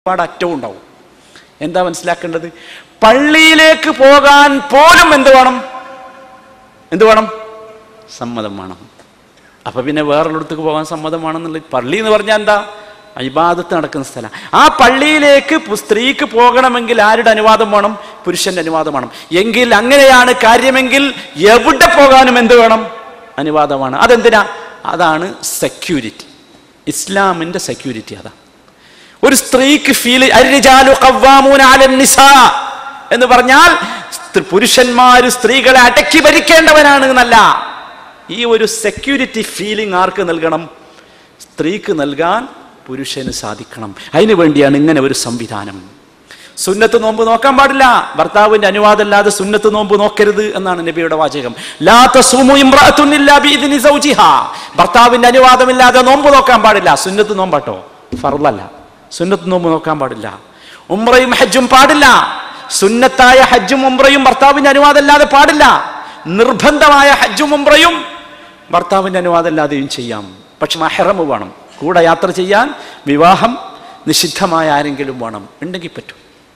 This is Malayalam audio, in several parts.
ഒരുപാട് അറ്റവും ഉണ്ടാവും എന്താ മനസ്സിലാക്കേണ്ടത് പള്ളിയിലേക്ക് പോകാൻ പോലും എന്ത് വേണം എന്ത് വേണം സമ്മതം വേണം അപ്പൊ പിന്നെ വേറൊരിടത്തേക്ക് പോകാൻ സമ്മതം വേണമെന്നുള്ളത് പള്ളി എന്ന് പറഞ്ഞാൽ എന്താ ഇബാദത്ത് നടക്കുന്ന സ്ഥലം ആ പള്ളിയിലേക്ക് പു- സ്ത്രീക്ക് പോകണമെങ്കിൽ ആരുടെ അനുവാദം വേണം പുരുഷന്റെ അനുവാദം വേണം എങ്കിൽ അങ്ങനെയാണ് കാര്യമെങ്കിൽ എവിടെ പോകാനും എന്ത് വേണം അനുവാദമാണ് അതെന്തിനാ അതാണ് സെക്യൂരിറ്റി ഇസ്ലാമിന്റെ സെക്യൂരിറ്റി അതാ ഒരു സ്ത്രീക്ക് ഫീൽ അരിജാലു ഖവ്വാമൂന അലൻ നിസാ എന്ന് പറഞ്ഞാൽ സ്ത്രീ- പുരുഷന്മാര് സ്ത്രീകളെ അടക്കി ഭരിക്കേണ്ടവനാണ് എന്നല്ല ഈ ഒരു സെക്യൂരിറ്റി ഫീലിംഗ് ആർക്ക് നൽകണം സ്ത്രീക്ക് നൽകാൻ പുരുഷന് സാധിക്കണം അതിനു വേണ്ടിയാണ് ഇങ്ങനെ ഒരു സംവിധാനം സുന്നത്ത് നോമ്പ് നോക്കാൻ പാടില്ല ഭർത്താവിന്റെ അനുവാദമില്ലാതെ സുന്നത്ത് നോമ്പ് നോക്കരുത് എന്നാണ് നബിയുടെ വാചകം ലാ തസൂമു ഇംറഅത്തുൻ ഇല്ലാ ബിഇദ്നി സൗജിഹാ ഭർത്താവിന്റെ അനുവാദമില്ലാതെ നോമ്പ് നോക്കാൻ പാടില്ല സുന്നത്ത് നോമ്പാട്ടോ ഫർളല്ല സുന്നത്ത് നോമ്പ് നോക്കാൻ പാടില്ല ഉംറയും ഹജ്ജും പാടില്ല സുന്നത്തായ ഹജ്ജും ഉംറയും ഭർത്താവിന്റെ അനുവാദമില്ലാതെ പാടില്ല നിർബന്ധമായ ഹജ്ജും ഉംറയും ഭർത്താവിന്റെ അനുവാദമില്ലാതെയും ചെയ്യാം പക്ഷെ മഹറമ് വേണം കൂടെ യാത്ര ചെയ്യാൻ വിവാഹം നിഷിദ്ധമായ ആരെങ്കിലും വേണം ഉണ്ടെങ്കിൽ പറ്റും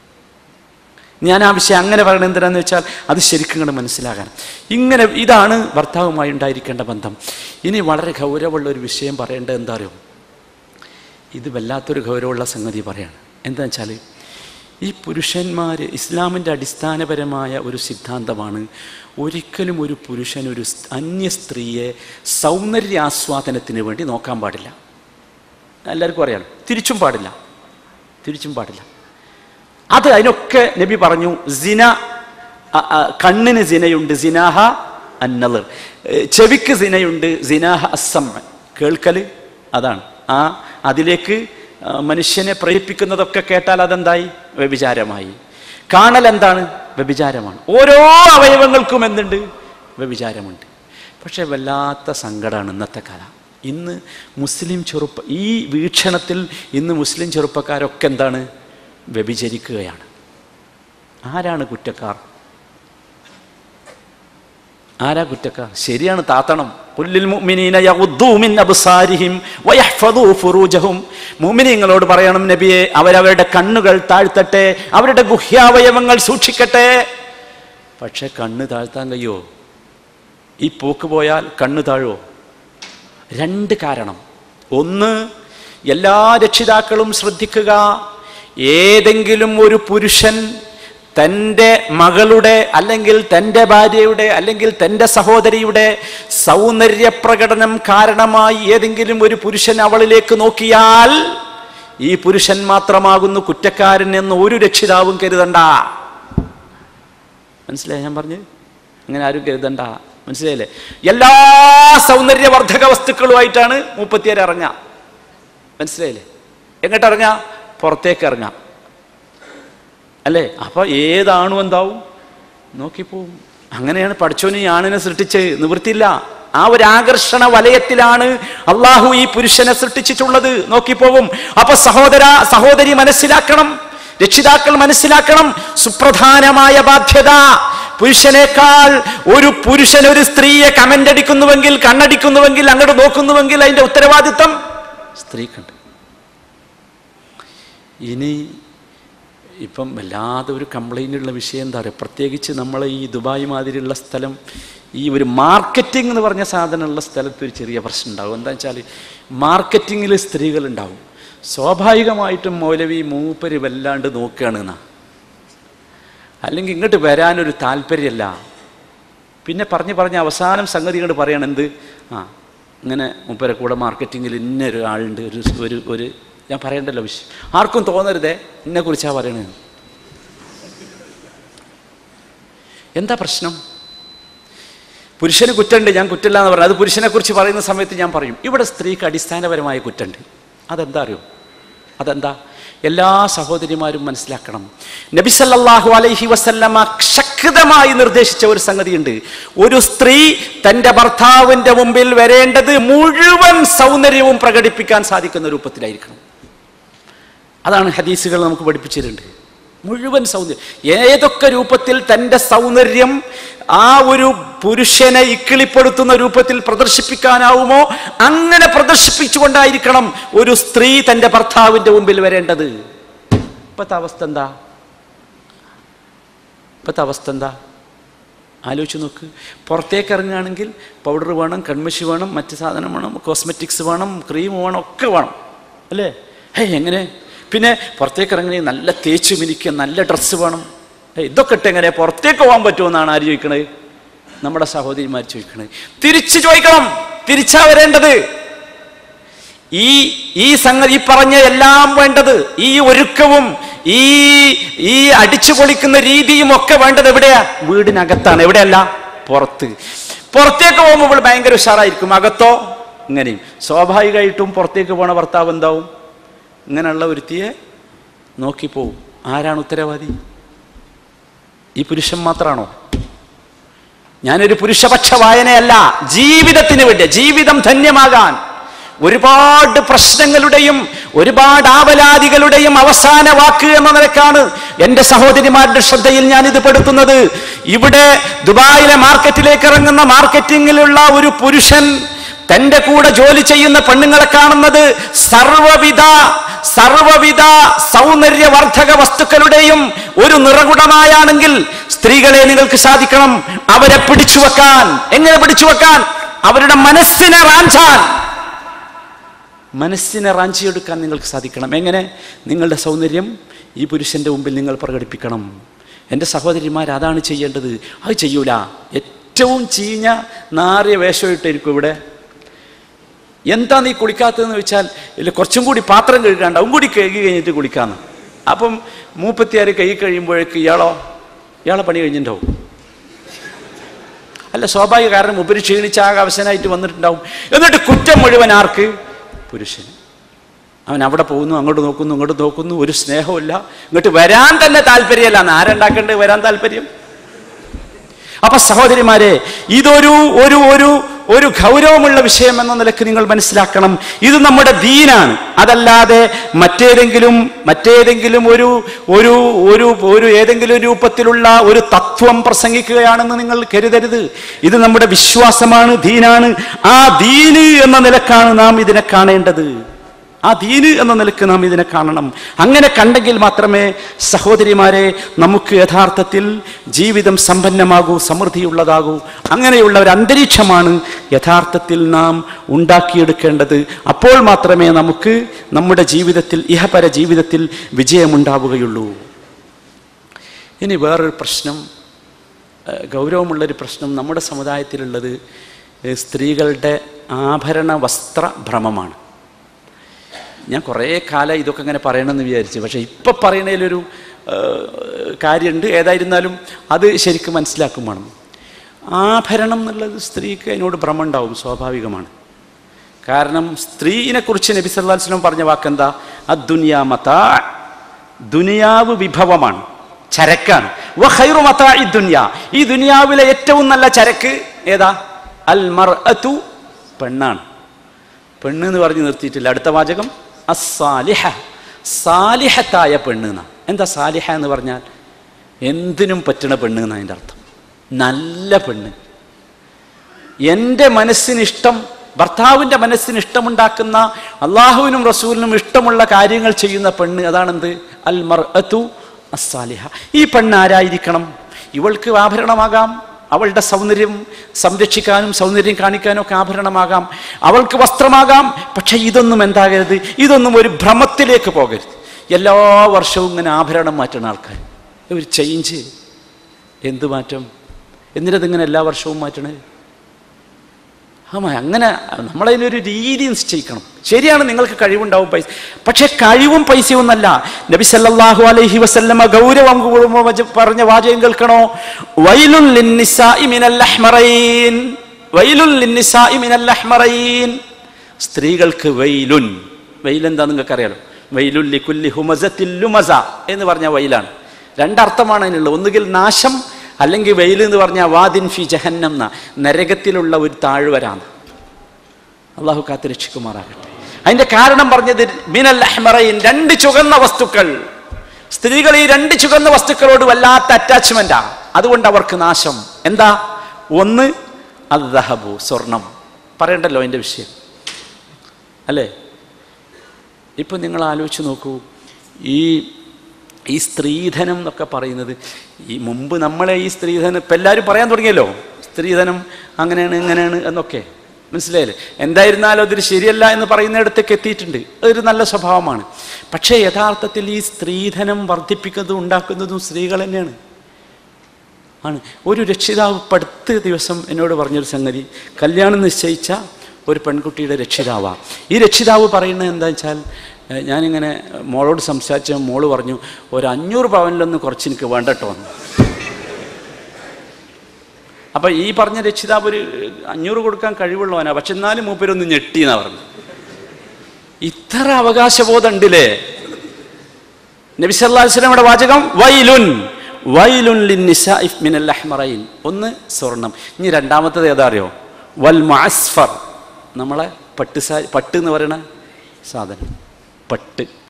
ഞാൻ ആ വിഷയം അങ്ങനെ പറയണത് എന്തിനാന്ന് വെച്ചാൽ അത് ശരിക്കും ഇങ്ങോട്ട് മനസ്സിലാകാൻ ഇങ്ങനെ ഇതാണ് ഭർത്താവുമായി ഉണ്ടായിരിക്കേണ്ട ബന്ധം ഇനി വളരെ ഗൗരവമുള്ള ഒരു വിഷയം പറയേണ്ടത് എന്താ അറിയോ ഇത് വല്ലാത്തൊരു ഗൗരവമുള്ള സംഗതി പറയാണ് എന്താ വെച്ചാൽ ഈ പുരുഷന്മാർ ഇസ്ലാമിൻ്റെ അടിസ്ഥാനപരമായ ഒരു സിദ്ധാന്തമാണ് ഒരിക്കലും ഒരു പുരുഷൻ ഒരു സ്- അന്യ സ്ത്രീയെ സൗന്ദര്യാസ്വാദനത്തിന് വേണ്ടി നോക്കാൻ പാടില്ല എല്ലാവർക്കും അറിയാം തിരിച്ചും പാടില്ല തിരിച്ചും പാടില്ല അത് അതിനൊക്കെ നബി പറഞ്ഞു സിന അ- അ, കണ്ണിന് സിനയുണ്ട് സിനാഹ അന്നലർ ചെവിക്ക് സിനയുണ്ട് സിനാഹ അസം കേൾക്കൽ അതാണ് ആ അതിലേക്ക് ആ, മനുഷ്യനെ പ്രേരിപ്പിക്കുന്നതൊക്കെ കേട്ടാൽ അതെന്തായി വ്യഭിചാരമായി കാണൽ എന്താണ് വ്യഭിചാരമാണ് ഓരോ അവയവങ്ങൾക്കും എന്തുണ്ട് വ്യഭിചാരമുണ്ട് പക്ഷെ വല്ലാത്ത സങ്കടമാണ് ഇന്നത്തെ കാലം ഇന്ന് മുസ്ലിം ചെറുപ്പ ഈ വീക്ഷണത്തിൽ ഇന്ന് മുസ്ലിം ചെറുപ്പക്കാരൊക്കെ എന്താണ് വ്യഭിചരിക്കുകയാണ് ആരാണ് കുറ്റക്കാർ ആരാ കുറ്റക്കാർ ശരിയാണ് താത്തണം കുല്ലിൽ മുഅ്മിനീന യഗ്ദൂ മിൻ അബ്സാരിഹിം വയഹ്ഫദൂ ഫുറൂജഹും മുഅ്മിനീങ്ങളോട് പറയണം നബിയെ അവരവരുടെ കണ്ണുകൾ താഴ്ത്തട്ടെ അവരുടെ ഗുഹ്യാവയവങ്ങൾ സൂക്ഷിക്കട്ടെ പക്ഷെ കണ്ണ് താഴ്ത്താൻ കഴിയോ ഈ പോക്ക് പോയാൽ കണ്ണ് താഴുവോ രണ്ട് കാരണം ഒന്ന് എല്ലാ രക്ഷിതാക്കളും ശ്രദ്ധിക്കുക ഏതെങ്കിലും ഒരു പുരുഷൻ തൻ്റെ മകളുടെ അല്ലെങ്കിൽ തൻ്റെ ഭാര്യയുടെ അല്ലെങ്കിൽ തൻ്റെ സഹോദരിയുടെ സൗന്ദര്യ പ്രകടനം കാരണമായി ഏതെങ്കിലും ഒരു പുരുഷൻ അവളിലേക്ക് നോക്കിയാൽ ഈ പുരുഷൻ മാത്രമാകുന്നു കുറ്റക്കാരൻ എന്ന് ഒരു രക്ഷിതാവും കരുതണ്ട മനസ്സിലായി ഞാൻ പറഞ്ഞു അങ്ങനെ ആരും കരുതണ്ട മനസ്സിലായില്ലേ എല്ലാ സൗന്ദര്യവർദ്ധക വസ്തുക്കളുമായിട്ടാണ് മുപ്പത്തിയേര് ഇറങ്ങുക മനസ്സിലായില്ലേ എങ്ങോട്ട് ഇറങ്ങുക പുറത്തേക്ക് ഇറങ്ങാം അല്ലേ അപ്പൊ ഏതാണു എന്താവും നോക്കിപ്പോവും അങ്ങനെയാണ് പഠിച്ചോന് ഈ ആണിനെ സൃഷ്ടിച്ച് നിവൃത്തിയില്ല ആ ഒരു ആകർഷണ വലയത്തിലാണ് അള്ളാഹു ഈ പുരുഷനെ സൃഷ്ടിച്ചിട്ടുള്ളത് നോക്കിപ്പോവും അപ്പൊ സഹോദര സഹോദരി മനസ്സിലാക്കണം രക്ഷിതാക്കൾ മനസ്സിലാക്കണം സുപ്രധാനമായ ബാധ്യത പുരുഷനേക്കാൾ ഒരു പുരുഷൻ ഒരു സ്ത്രീയെ കമന്റ് അടിക്കുന്നുവെങ്കിൽ കണ്ണടിക്കുന്നുവെങ്കിൽ അങ്ങോട്ട് നോക്കുന്നുവെങ്കിൽ അതിന്റെ ഉത്തരവാദിത്തം സ്ത്രീക്കുണ്ട് ഇനി ഇപ്പം വല്ലാതെ ഒരു കംപ്ലൈൻ്റ് ഉള്ള വിഷയം എന്താ പറയുക പ്രത്യേകിച്ച് നമ്മൾ ഈ ദുബായ് മാതിരിയുള്ള സ്ഥലം ഈ ഒരു മാർക്കറ്റിംഗ് എന്ന് പറഞ്ഞ സാധനമുള്ള സ്ഥലത്ത് ഒരു ചെറിയ പ്രശ്നം ഉണ്ടാവും എന്താ വെച്ചാൽ മാർക്കറ്റിങ്ങിൽ സ്ത്രീകളുണ്ടാവും സ്വാഭാവികമായിട്ടും മൗലവി മൂപ്പര് വല്ലാണ്ട് നോക്കുകയാണ് എന്നാ അല്ലെങ്കിൽ ഇങ്ങോട്ട് വരാനൊരു താല്പര്യമല്ല പിന്നെ പറഞ്ഞ് പറഞ്ഞ് അവസാനം സംഗതി ഇങ്ങോട്ട് പറയണം എന്ത് ആ ഇങ്ങനെ മുപ്പരെ കൂടെ മാർക്കറ്റിങ്ങിൽ ഇന്നൊരു ആളുണ്ട് ഒരു ഒരു ഒരു ഞാൻ പറയണ്ടല്ലോ വിഷയം ആർക്കും തോന്നരുതേ എന്നെ കുറിച്ചാ പറയണത് എന്താ പ്രശ്നം പുരുഷന് കുറ്റമുണ്ട് ഞാൻ കുറ്റമില്ല എന്ന് പറഞ്ഞു അത് പുരുഷനെ കുറിച്ച് പറയുന്ന സമയത്ത് ഞാൻ പറയും ഇവിടെ സ്ത്രീക്ക് അടിസ്ഥാനപരമായ കുറ്റമുണ്ട് അതെന്താ അറിയോ അതെന്താ എല്ലാ സഹോദരിമാരും മനസ്സിലാക്കണം നബി സല്ലല്ലാഹു അലൈഹി വസല്ലമ ശക്തമായി നിർദ്ദേശിച്ച ഒരു സംഗതിയുണ്ട് ഒരു സ്ത്രീ തന്റെ ഭർത്താവിന്റെ മുമ്പിൽ വരേണ്ടത് മുഴുവൻ സൗന്ദര്യവും പ്രകടിപ്പിക്കാൻ സാധിക്കുന്ന രൂപത്തിലായിരിക്കണം അതാണ് ഹദീസുകൾ നമുക്ക് പഠിപ്പിച്ചിട്ടുണ്ട് മുഴുവൻ സൗന്ദര്യം ഏതൊക്കെ രൂപത്തിൽ തൻ്റെ സൗന്ദര്യം ആ ഒരു പുരുഷനെ ഇക്കിളിപ്പെടുത്തുന്ന രൂപത്തിൽ പ്രദർശിപ്പിക്കാനാവുമോ അങ്ങനെ പ്രദർശിപ്പിച്ചുകൊണ്ടായിരിക്കണം ഒരു സ്ത്രീ തൻ്റെ ഭർത്താവിൻ്റെ മുമ്പിൽ വരേണ്ടത് ഇപ്പോഴത്തെ അവസ്ഥ എന്താ ഇപ്പോഴത്തെ അവസ്ഥ എന്താ ആലോചിച്ച് നോക്ക് പുറത്തേക്ക് ഇറങ്ങുകയാണെങ്കിൽ പൗഡർ വേണം കൺമഷി വേണം മറ്റ് സാധനം വേണം കോസ്മെറ്റിക്സ് വേണം ക്രീം വേണം ഒക്കെ വേണം അല്ലേ ഹേ എങ്ങനെ പിന്നെ പുറത്തേക്ക് ഇറങ്ങണേ നല്ല തേച്ച് മിനിക്കുക നല്ല ഡ്രസ്സ് വേണം ഏയ് ഇതൊക്കെ ഇട്ട് എങ്ങനെ പുറത്തേക്ക് പോകാൻ പറ്റുമെന്നാണ് ആര് ചോദിക്കണത് നമ്മുടെ സഹോദരിമാർ ചോദിക്കണത് തിരിച്ചു ചോദിക്കണം തിരിച്ചാ വരേണ്ടത് ഈ ഈ സംഗതി ഈ പറഞ്ഞ എല്ലാം വേണ്ടത് ഈ ഒരുക്കവും ഈ ഈ അടിച്ചു പൊളിക്കുന്ന രീതിയും ഒക്കെ വേണ്ടത് എവിടെയാ വീടിനകത്താണ് എവിടെയല്ല പുറത്ത് പുറത്തേക്ക് പോകുമ്പോൾ ഇവൾ ഭയങ്കര ഉഷാറായിരിക്കും അകത്തോ ഇങ്ങനെയും സ്വാഭാവികമായിട്ടും പുറത്തേക്ക് പോണ ഭർത്താവ് എന്താവും ഇങ്ങനെയുള്ള ഒരുത്തിയെ നോക്കിപ്പോവും ആരാണ് ഉത്തരവാദി ഈ പുരുഷൻ മാത്രമാണോ ഞാനൊരു പുരുഷപക്ഷ വായനയല്ല ജീവിതത്തിന് വേണ്ടി ജീവിതം ധന്യമാകാൻ ഒരുപാട് പ്രശ്നങ്ങളുടെയും ഒരുപാട് ആവലാദികളുടെയും അവസാന വാക്ക് എന്ന നിലക്കാണ് എന്റെ സഹോദരിമാരുടെ ശ്രദ്ധയിൽ ഞാൻ ഇത് പെടുത്തുന്നത് ഇവിടെ ദുബായിലെ മാർക്കറ്റിലേക്ക് ഇറങ്ങുന്ന മാർക്കറ്റിങ്ങിലുള്ള ഒരു പുരുഷൻ തന്റെ കൂടെ ജോലി ചെയ്യുന്ന പെണ്ണുങ്ങളെ കാണുന്നത് സർവവിധ സർവവിധ സൗന്ദര്യവർദ്ധക വസ്തുക്കളുടെയും ഒരു നിറകുടമായാണെങ്കിൽ സ്ത്രീകളെ നിങ്ങൾക്ക് സാധിക്കണം അവരെ പിടിച്ചു വെക്കാൻ എങ്ങനെ പിടിച്ചു വെക്കാൻ അവരുടെ മനസ്സിനെ റാഞ്ചാൻ മനസ്സിനെ റാഞ്ചിയെടുക്കാൻ നിങ്ങൾക്ക് സാധിക്കണം എങ്ങനെ നിങ്ങളുടെ സൗന്ദര്യം ഈ പുരുഷന്റെ മുമ്പിൽ നിങ്ങൾ പ്രകടിപ്പിക്കണം എൻ്റെ സഹോദരിമാർ അതാണ് ചെയ്യേണ്ടത് അത് ചെയ്യൂല ഏറ്റവും ചീഞ്ഞ നാറിയ വേഷമിട്ടായിരിക്കും ഇവിടെ എന്താ നീ കുളിക്കാത്തതെന്ന് വെച്ചാൽ ഇല്ല കുറച്ചും കൂടി പാത്രം കഴുകാണ്ട് അതും കൂടി കഴുകി കഴിഞ്ഞിട്ട് കുളിക്കാന്ന് അപ്പം മൂപ്പത്തിയാറ് കൈ കഴിയുമ്പോഴേക്ക് ഇയാളോ ഇയാളെ പണി കഴിഞ്ഞിട്ടുണ്ടാവും അല്ല സ്വാഭാവിക കാരണം ഉപരി ക്ഷീണിച്ച ആകെ അവശനായിട്ട് വന്നിട്ടുണ്ടാവും എന്നിട്ട് കുറ്റം മുഴുവൻ ആർക്ക് പുരുഷൻ അവൻ അവിടെ പോകുന്നു അങ്ങോട്ട് നോക്കുന്നു ഇങ്ങോട്ട് നോക്കുന്നു ഒരു സ്നേഹമില്ല ഇങ്ങോട്ട് വരാൻ തന്നെ താല്പര്യമല്ല ആരുണ്ടാക്കേണ്ടത് വരാൻ താല്പര്യം അപ്പൊ സഹോദരിമാരെ ഇതൊരു ഒരു ഒരു ഒരു ഗൗരവമുള്ള വിഷയം എന്ന നിലക്ക് നിങ്ങൾ മനസ്സിലാക്കണം ഇത് നമ്മുടെ ദീനാണ് അതല്ലാതെ മറ്റേതെങ്കിലും മറ്റേതെങ്കിലും ഒരു ഒരു ഒരു ഒരു ഏതെങ്കിലും രൂപത്തിലുള്ള ഒരു തത്വം പ്രസംഗിക്കുകയാണെന്ന് നിങ്ങൾ കരുതരുത് ഇത് നമ്മുടെ വിശ്വാസമാണ് ദീനാണ് ആ ദീന് എന്ന നിലക്കാണ് നാം ഇതിനെ കാണേണ്ടത് ആ ദീന് എന്ന നിലക്ക് നാം ഇതിനെ കാണണം അങ്ങനെ കണ്ടെങ്കിൽ മാത്രമേ സഹോദരിമാരെ നമുക്ക് യഥാർത്ഥത്തിൽ ജീവിതം സമ്പന്നമാകൂ സമൃദ്ധിയുള്ളതാകൂ അങ്ങനെയുള്ള ഒരു അന്തരീക്ഷമാണ് യഥാർത്ഥത്തിൽ നാം ഉണ്ടാക്കിയെടുക്കേണ്ടത് അപ്പോൾ മാത്രമേ നമുക്ക് നമ്മുടെ ജീവിതത്തിൽ ഇഹപര ജീവിതത്തിൽ വിജയമുണ്ടാവുകയുള്ളൂ ഇനി വേറൊരു പ്രശ്നം ഏഹ്, ഗൗരവമുള്ളൊരു പ്രശ്നം നമ്മുടെ സമുദായത്തിലുള്ളത് ഏഹ്, സ്ത്രീകളുടെ ആഭരണ വസ്ത്ര ഭ്രമമാണ് ഞാൻ കുറേ കാലം ഇതൊക്കെ ഇങ്ങനെ പറയണമെന്ന് വിചാരിച്ചു പക്ഷേ ഇപ്പം പറയുന്നതിലൊരു ഏഹ്, കാര്യമുണ്ട് ഏതായിരുന്നാലും അത് ശരിക്കും മനസ്സിലാക്കും വേണം ആഭരണം എന്നുള്ളത് സ്ത്രീക്ക് അതിനോട് ഭ്രമം ഉണ്ടാവും സ്വാഭാവികമാണ് കാരണം സ്ത്രീനെ കുറിച്ച് നബി സല്ലല്ലാഹു അലൈഹി വസല്ലം പറഞ്ഞ വാക്കെന്താ അദ്ദുനിയാ മതാ ദുനിയാവ് വിഭവമാണ് ചരക്കാണ് വ ഖൈറു മതാഇ ദുനിയ ഈ ദുനിയാവിലെ ഏറ്റവും നല്ല ചരക്ക് ഏതാ അൽ മർഅതു പെണ്ണാണ് പെണ്ണ് എന്ന് പറഞ്ഞ് നിർത്തിയിട്ടില്ല അടുത്ത വാചകം അസാലിഹ സാലിഹത്തായ പെണ്ണ് എന്നാ എന്താ സാലിഹ എന്ന് പറഞ്ഞാൽ എന്തിനും പറ്റണ പെണ്ണ് എന്നാ അതിൻ്റെ അർത്ഥം നല്ല പെണ്ണ് എൻ്റെ മനസ്സിന് ഇഷ്ടം ഭർത്താവിൻ്റെ മനസ്സിന് ഇഷ്ടമുണ്ടാക്കുന്ന അള്ളാഹുവിനും റസൂലിനും ഇഷ്ടമുള്ള കാര്യങ്ങൾ ചെയ്യുന്ന പെണ്ണ് അതാണെന്ത് അൽ മർ അതു അസാലിഹ ഈ പെണ്ണ് ആരായിരിക്കണം ഇവൾക്ക് ആഭരണമാകാം അവളുടെ സൗന്ദര്യം സംരക്ഷിക്കാനും സൗന്ദര്യം കാണിക്കാനും ഒക്കെ ആഭരണമാകാം അവൾക്ക് വസ്ത്രമാകാം പക്ഷെ ഇതൊന്നും എന്താകരുത് ഇതൊന്നും ഒരു ഭ്രമത്തിലേക്ക് പോകരുത് എല്ലാ വർഷവും ഇങ്ങനെ ആഭരണം മാറ്റുന്ന ആൾക്കാർ ഒരു ചേഞ്ച് എന്ത് മാറ്റം എന്തിനതിങ്ങനെ എല്ലാ വർഷവും മാറ്റണേ ആമാ അങ്ങനെ നമ്മളതിനൊരു രീതി നിശ്ചയിക്കണം ശരിയാണ് നിങ്ങൾക്ക് കഴിവുണ്ടാവും പൈസ പക്ഷെ കഴിവും പൈസയും ഒന്നല്ല നബി സല്ലല്ലാഹു അലൈഹി വസല്ലമ ഗൗരവം കൂടുമ്പോ വച- പറഞ്ഞ വാചകം കേൾക്കണോ വൈലുൽ ലിന്നിസാഇ മിനൽ അഹ്മറൈൻ വൈലുൽ ലിന്നിസാഇ മിനൽ അഹ്മറൈൻ സ്ത്രീകൾക്ക് വൈലുൻ വെയിൽ എന്താ നിങ്ങൾക്ക് അറിയാലോ വൈലുൽ ലികുല്ലി ഹുമസത്തിൽ ലുമസ എന്ന് പറഞ്ഞ വൈലാണ് രണ്ടർത്ഥമാണ് അതിനുള്ളത് ഒന്നുകിൽ നാശം അല്ലെങ്കിൽ വെയിൽ എന്ന് പറഞ്ഞാൽ വാദിൻ ഫി ജഹന്നം എന്ന നരകത്തിലുള്ള ഒരു താഴ്വരാണ് അള്ളാഹു കാത്ത് രക്ഷിക്കുമാറാകട്ടെ അതിന്റെ കാരണം പറഞ്ഞത് മിനൽ അഹ്മറൈൻ രണ്ട് ചുവന്ന വസ്തുക്കൾ സ്ത്രീകൾ ഈ രണ്ട് ചുവന്ന വസ്തുക്കളോട് വല്ലാത്ത അറ്റാച്ച്മെന്റാ അതുകൊണ്ട് അവർക്ക് നാശം എന്താ ഒന്ന് അത് ദഹബു സ്വർണം പറയണ്ടല്ലോ അതിന്റെ വിഷയം അല്ലേ ഇപ്പം നിങ്ങൾ ആലോചിച്ച് നോക്കൂ ഈ ഈ സ്ത്രീധനം എന്നൊക്കെ പറയുന്നത് ഈ മുമ്പ് നമ്മളെ ഈ സ്ത്രീധനം ഇപ്പം എല്ലാവരും പറയാൻ തുടങ്ങിയല്ലോ സ്ത്രീധനം അങ്ങനെയാണ് ഇങ്ങനെയാണ് എന്നൊക്കെ മനസ്സിലായില്ലേ എന്തായിരുന്നാലും അതൊരു ശരിയല്ല എന്ന് പറയുന്നിടത്തേക്ക് എത്തിയിട്ടുണ്ട് അതൊരു നല്ല സ്വഭാവമാണ് പക്ഷേ യഥാർത്ഥത്തിൽ ഈ സ്ത്രീധനം വർദ്ധിപ്പിക്കുന്നതും ഉണ്ടാക്കുന്നതും സ്ത്രീകൾ തന്നെയാണ് ആണ് ഒരു രക്ഷിതാവ് ഇപ്പം അടുത്ത ദിവസം എന്നോട് പറഞ്ഞൊരു സംഗതി കല്യാണം നിശ്ചയിച്ച ഒരു പെൺകുട്ടിയുടെ രക്ഷിതാവാണ് ഈ രക്ഷിതാവ് പറയുന്നത് എന്താ വെച്ചാൽ ഏഹ്, ഞാനിങ്ങനെ മോളോട് സംസാരിച്ച മോള് പറഞ്ഞു ഒരു അഞ്ഞൂറ് പവനിലൊന്ന് കുറച്ച് എനിക്ക് വേണ്ടട്ടോ എന്ന് അപ്പം ഈ പറഞ്ഞ രക്ഷിതാവ് ഒരു അഞ്ഞൂറ് കൊടുക്കാൻ കഴിവുള്ളവനാ പക്ഷെ എന്നാലും മൂപ്പരൊന്ന് ഞെട്ടി എന്നാ പറഞ്ഞു ഇത്ര അവകാശബോധം ഉണ്ടില്ലേ നബി സല്ലല്ലാഹു അലൈഹി വസല്ലമയുടെ വാചകം വൈലുൻ വൈലുൻ ലിന്നിസാഇ മിനൽ അഹ്മറൈൻ ഒന്ന് സ്വർണം ഇനി രണ്ടാമത്തത് ഏതാ അറിയോ വൽ മുഅസ്ഫർ നമ്മളെ പട്ട് സാരി പട്ട് എന്ന് പറയുന്ന സാധനം പട്ട്